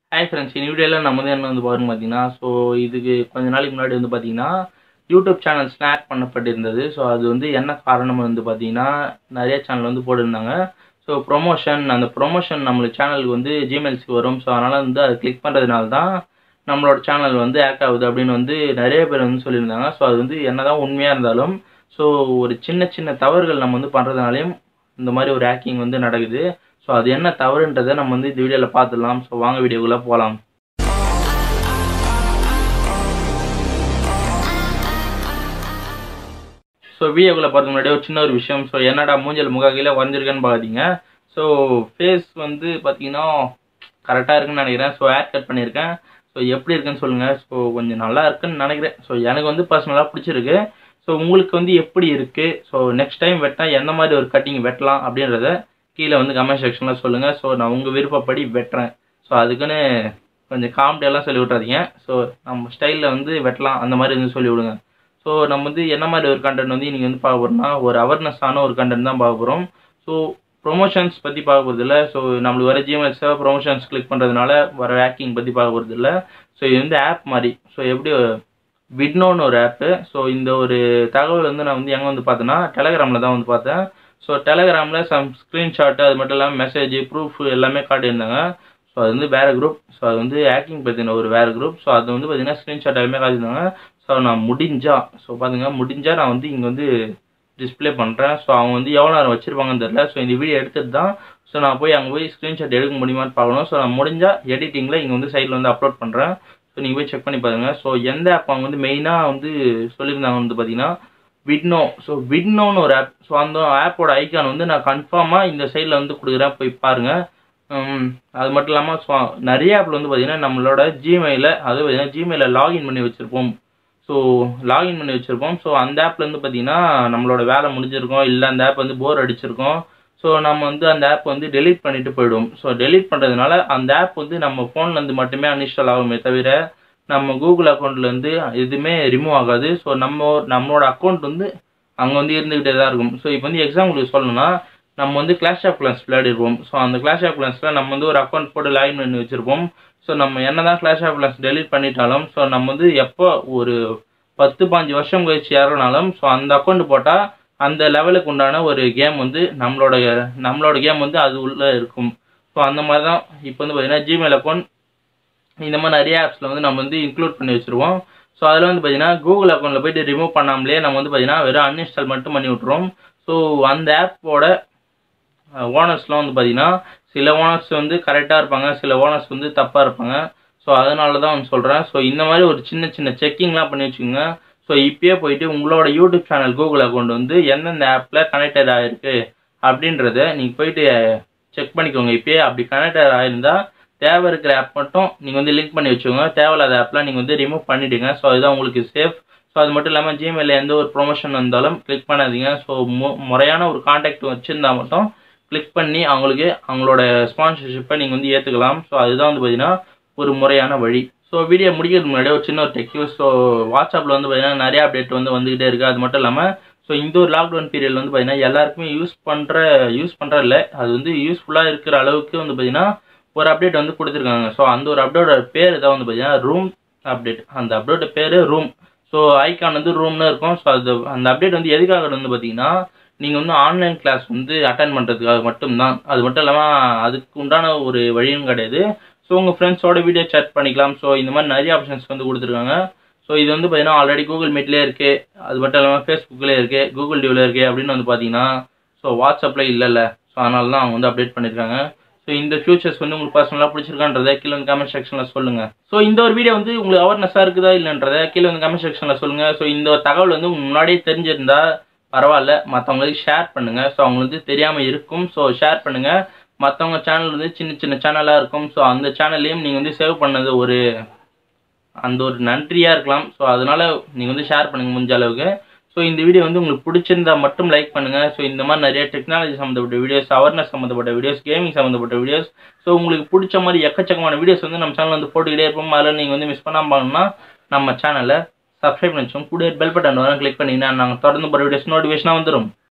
hi friends இந்த வீடியோவில் நம்ம வந்து என்ன வந்து பாருங்க பார்த்தீங்கன்னா ஸோ இதுக்கு கொஞ்ச நாளைக்கு முன்னாடி வந்து பார்த்தீங்கன்னா யூடியூப் சேனல் ஸ்னாக் பண்ணப்பட்டிருந்தது ஸோ அது வந்து என்ன காரணம் வந்து பார்த்தீங்கன்னா நிறைய சேனல் வந்து போட்டிருந்தாங்க ஸோ ப்ரொமோஷன் அந்த ப்ரொமோஷன் நம்மளுக்கு சேனலுக்கு வந்து ஜிமெயில்ஸ்க்கு வரும் ஸோ அதனால் வந்து அதை கிளிக் பண்ணுறதுனால தான் நம்மளோட சேனல் வந்து ஆக்ட் ஆகுது அப்படின்னு வந்து நிறைய பேர் வந்து சொல்லியிருந்தாங்க ஸோ அது வந்து என்னதான் உண்மையாக இருந்தாலும் ஸோ ஒரு சின்ன சின்ன தவறுகள் நம்ம வந்து பண்ணுறதுனாலையும் இந்த மாதிரி ஒரு ஹேக்கிங் வந்து நடக்குது ஸோ அது என்ன தவறுன்றதை நம்ம வந்து இந்த வீடியோவில் பார்த்துடலாம் ஸோ வாங்க வீடியோக்குள்ளே போகலாம் ஸோ வீடியோக்குள்ளே பார்த்து முன்னாடி ஒரு சின்ன ஒரு விஷயம் ஸோ என்னடா மூஞ்சல் முக கீழே வரைஞ்சிருக்கேன்னு பார்த்தீங்க ஸோ ஃபேஸ் வந்து பார்த்தீங்கன்னா கரெக்டாக இருக்குன்னு நினைக்கிறேன் ஸோ ஹேர் கட் பண்ணியிருக்கேன் ஸோ எப்படி இருக்குன்னு சொல்லுங்கள் ஸோ கொஞ்சம் நல்லா இருக்குன்னு நினைக்கிறேன் ஸோ எனக்கு வந்து பர்சனலாக பிடிச்சிருக்கு ஸோ உங்களுக்கு வந்து எப்படி இருக்குது ஸோ நெக்ஸ்ட் டைம் வெட்டினா எந்த மாதிரி ஒரு கட்டிங் வெட்டலாம் அப்படின்றத கீழே வந்து கமெண்ட் செக்ஷனில் சொல்லுங்கள் ஸோ நான் உங்கள் விருப்பப்படி வெட்டுறேன் ஸோ அதுக்குன்னு கொஞ்சம் காமெடியெல்லாம் சொல்லி விட்றாதீங்க ஸோ நம்ம ஸ்டைலில் வந்து வெட்டலாம் அந்த மாதிரி வந்து சொல்லி விடுங்க ஸோ நம்ம வந்து என்ன மாதிரி ஒரு கண்டென்ட் வந்து நீங்கள் வந்து பார்க்க போகிறோம்னா ஒரு அவேர்னஸான ஒரு கண்டென்ட் தான் பார்க்க போகிறோம் ஸோ ப்ரொமோஷன்ஸ் பற்றி பார்க்க போகிறது இல்லை ஸோ நம்மளுக்கு வர ஜிமெயில்ஸை ப்ரொமோஷன்ஸ் கிளிக் பண்ணுறதுனால வர ஹேக்கிங் பற்றி பார்க்க போகிறது இல்லை ஸோ இது வந்து ஆப் மாதிரி ஸோ எப்படி விட்னோன்னு ஒரு ஆப்பு ஸோ இந்த ஒரு தகவல் வந்து நான் வந்து எங்கே வந்து பார்த்தேன்னா டெலகிராமில் தான் வந்து பார்த்தேன் ஸோ டெலகிராமில் சம் ஸ்க்ரீன்ஷாட்டு அது மட்டும் இல்லாமல் மெசேஜ் ப்ரூஃப் எல்லாமே காட்டியிருந்தாங்க ஸோ அது வந்து வேறு குரூப் ஸோ அது வந்து ஹேக்கிங் பற்றின ஒரு வேறு குரூப் ஸோ அது வந்து பார்த்தீங்கன்னா ஸ்க்ரீன்ஷாட் எல்லாமே காட்டியிருந்தாங்க ஸோ நான் முடிஞ்சா ஸோ பார்த்துங்க முடிஞ்சா நான் வந்து இங்கே வந்து டிஸ்பிளே பண்ணுறேன் ஸோ அவங்க வந்து எவ்வளோ நேரம் வச்சுருப்பாங்கன்னு தெரில ஸோ இந்த வீடியோ எடுத்துட்டு தான் ஸோ நான் போய் அங்கே போய் ஸ்க்ரீன்ஷாட் எடுக்க முடியுமான்னு பார்க்கணும் ஸோ நான் முடிஞ்சால் எடிட்டிங்கில் இங்கே வந்து சைடில் வந்து அப்லோட் பண்ணுறேன் ஸோ நீங்கள் போய் செக் பண்ணி பாருங்கள் ஸோ எந்த ஆப் அவங்க வந்து மெயினாக வந்து சொல்லியிருந்தாங்க வந்து பார்த்தீங்கன்னா விட்னோ ஸோ விட்னோன்னு ஒரு ஆப் ஸோ அந்த ஆப்போட ஐக்கான் வந்து நான் கன்ஃபார்மாக இந்த சைடில் வந்து கொடுக்குறேன் போய் பாருங்கள் அது மட்டும் இல்லாமல் ஸோ நிறைய ஆப்பில் வந்து பார்த்தீங்கன்னா நம்மளோட ஜிமெயிலை அது பார்த்தீங்கன்னா ஜிமெயிலில் லாகின் பண்ணி வச்சுருப்போம் ஸோ லாகின் பண்ணி வச்சுருப்போம் ஸோ அந்த ஆப்பில் வந்து பார்த்தீங்கன்னா நம்மளோட வேலை முடிஞ்சிருக்கோம் இல்லை அந்த ஆப் வந்து போர் அடிச்சிருக்கோம் ஸோ நம்ம வந்து அந்த ஆப் வந்து டெலீட் பண்ணிட்டு போயிடுவோம் ஸோ டெலீட் பண்ணுறதுனால அந்த ஆப் வந்து நம்ம ஃபோன்லேருந்து மட்டுமே அன்இன்ஸ்டால் ஆகுமே தவிர நம்ம கூகுள் அக்கௌண்ட்லேருந்து எதுவுமே ரிமூவ் ஆகாது ஸோ நம்ம நம்மளோட அக்கௌண்ட் வந்து அங்கே வந்து இருந்துக்கிட்டே தான் இருக்கும் ஸோ இப்போ வந்து எக்ஸாம்பிளுக்கு சொல்லணும்னா நம்ம வந்து கிளாஷ் ஆஃப் கிளான்ஸ் விளையாடிருப்போம் ஸோ அந்த கிளாஷ் ஆஃப் கிளான்ஸில் நம்ம வந்து ஒரு அக்கௌண்ட் போட்டு லாகின் பண்ணி வச்சுருப்போம் ஸோ நம்ம என்ன தான் கிளாஷ் ஆஃப் கிளான்ஸ் டெலிட் பண்ணிட்டாலும் ஸோ நம்ம வந்து எப்போ ஒரு பத்து பாஞ்சு வருஷம் கழிச்சு யாருனாலும் ஸோ அந்த அக்கௌண்ட் போட்டால் அந்த லெவலுக்கு உண்டான ஒரு கேம் வந்து நம்மளோட நம்மளோட கேம் வந்து அது உள்ளே இருக்கும் ஸோ அந்த மாதிரி தான் இப்போ வந்து பார்த்தீங்கன்னா ஜிமெயில் அக்கௌண்ட் இந்த மாதிரி நிறைய ஆப்ஸில் வந்து நம்ம வந்து இன்க்ளூட் பண்ணி வச்சுருவோம் ஸோ அதில் வந்து பார்த்தீங்கன்னா கூகுள் அக்கௌண்ட்டில் போய்ட்டு ரிமூவ் பண்ணாமலே நம்ம வந்து பார்த்தீங்கன்னா வெறும் அன்இன்ஸ்டால் மட்டும் பண்ணி விட்ருவோம் ஸோ அந்த ஆப்போட ஓனர்ஸ்லாம் வந்து பார்த்தீங்கன்னா சில ஓனர்ஸ் வந்து கரெக்டாக இருப்பாங்க சில ஓனர்ஸ் வந்து தப்பாக இருப்பாங்க ஸோ அதனால தான் வந்து சொல்கிறேன் ஸோ இந்த மாதிரி ஒரு சின்ன சின்ன செக்கிங்லாம் பண்ணி வச்சுக்கோங்க ஸோ இப்பயே போயிட்டு உங்களோட யூடியூப் சேனல் கூகுள் அக்கௌண்ட் வந்து எந்தெந்த ஆப்பில் கனெக்டட் ஆகிருக்கு அப்படின்றத நீங்கள் போயிட்டு செக் பண்ணிக்கோங்க இப்பயே அப்படி கனெக்டட் ஆகிருந்தா தேவை இருக்கிற ஆப் மட்டும் நீங்கள் வந்து லிங்க் பண்ணி வச்சுக்கோங்க தேவையில்லாத ஆப்லாம் நீங்கள் வந்து ரிமூவ் பண்ணிவிடுங்க ஸோ அதுதான் உங்களுக்கு சேஃப் ஸோ அது மட்டும் இல்லாமல் ஜிமெயிலில் எந்த ஒரு ப்ரொமோஷன் வந்தாலும் கிளிக் பண்ணாதீங்க ஸோ மு முறையான ஒரு காண்டாக்ட் வச்சுருந்தா மட்டும் கிளிக் பண்ணி அவங்களுக்கு அவங்களோட ஸ்பான்சர்ஷிப்பை நீங்கள் வந்து ஏற்றுக்கலாம் ஸோ அதுதான் வந்து பார்த்தீங்கன்னா ஒரு முறையான வழி ஸோ வீடியோ முடிக்கிறதுக்கு முன்னாடி ஒரு சின்ன ஒரு டெக்யூஸ் ஸோ வாட்ஸ்அப்பில் வந்து பார்த்தீங்கன்னா நிறைய அப்டேட் வந்து வந்துக்கிட்டே இருக்குது அது மட்டும் இல்லாமல் ஸோ இந்த ஒரு லாக்டவுன் பீரியட் வந்து பார்த்தீங்கன்னா எல்லாருக்குமே யூஸ் பண்ணுற யூஸ் பண்ணுற இல்லை அது வந்து யூஸ்ஃபுல்லாக இருக்கிற அளவுக்கு வந்து பார்த்தீங்கன்னா ஒரு அப்டேட் வந்து கொடுத்துருக்காங்க ஸோ அந்த ஒரு அப்டேட்டோட பேர் தான் வந்து பார்த்தீங்கன்னா ரூம் அப்டேட் அந்த அப்டேட்டோட பேர் ரூம் ஸோ ஐக்கான் வந்து ரூம்னு இருக்கும் ஸோ அது அந்த அப்டேட் வந்து எதுக்காக வந்து பார்த்தீங்கன்னா நீங்கள் வந்து ஆன்லைன் கிளாஸ் வந்து அட்டன் பண்ணுறதுக்காக மட்டும்தான் அது மட்டும் இல்லாமல் அதுக்கு உண்டான ஒரு வழியும் கிடையாது ஸோ உங்கள் ஃப்ரெண்ட்ஸோட வீடியோ சேட் பண்ணிக்கலாம் ஸோ இந்த மாதிரி நிறைய ஆப்ஷன்ஸ் வந்து கொடுத்துருக்காங்க ஸோ இது வந்து பார்த்தீங்கன்னா ஆல்ரெடி கூகுள் மீட்லேயே இருக்குது அது மட்டும் இல்லாமல் ஃபேஸ்புக்லேயே இருக்குது கூகுள் டியூவில் இருக்குது அப்படின்னு வந்து பார்த்தீங்கன்னா ஸோ வாட்ஸ்அப்பில் இல்லைல்ல ஸோ அதனால தான் அவங்க வந்து அப்டேட் பண்ணியிருக்காங்க ஸோ இந்த ஃபியூச்சர்ஸ் வந்து உங்களுக்கு பர்சனலாக பிடிச்சிருக்கான்றதை கீழே வந்து கமெண்ட் செக்ஷனில் சொல்லுங்கள் ஸோ இந்த ஒரு வீடியோ வந்து உங்களுக்கு அவேர்னஸாக இருக்குதா இல்லைன்றதை கீழே வந்து கமெண்ட் செக்ஷனில் சொல்லுங்கள் ஸோ இந்த தகவல் வந்து முன்னாடியே தெரிஞ்சிருந்தா பரவாயில்ல மற்றவங்களுக்கு ஷேர் பண்ணுங்கள் ஸோ அவங்களுக்கு தெரியாமல் இருக்கும் ஸோ ஷேர் பண்ணுங்கள் மற்றவங்க சேனல் வந்து சின்ன சின்ன சேனலாக இருக்கும் ஸோ அந்த சேனல்லையும் நீங்கள் வந்து சேவ் பண்ணது ஒரு அந்த ஒரு நன்றியாக இருக்கலாம் ஸோ அதனால் நீங்கள் வந்து ஷேர் பண்ணுங்கள் முடிஞ்ச அளவுக்கு ஸோ இந்த வீடியோ வந்து உங்களுக்கு பிடிச்சிருந்தா மட்டும் லைக் பண்ணுங்கள் ஸோ இந்த மாதிரி நிறைய டெக்னாலஜி சம்மந்தப்பட்ட வீடியோஸ் அவேர்னஸ் சம்மந்தப்பட்ட வீடியோஸ் கேமிங் சம்மந்தப்பட்ட வீடியோஸ் ஸோ உங்களுக்கு பிடிச்ச மாதிரி எக்கச்சக்கமான வீடியோஸ் வந்து நம்ம சேனல் வந்து போட்டுக்கிட்டே இருப்போம் அதில் நீங்கள் வந்து மிஸ் பண்ணாமல் பண்ணணும்னா நம்ம சேனலை சப்ஸ்கிரைப் பண்ணி வச்சோம் கூட பெல் பட்டன் வரும் கிளிக் பண்ணிங்கன்னா நாங்கள் தொடர்ந்து போகிற வீடியோஸ் நோட்டிஃபிகேஷனாக வந்துடும்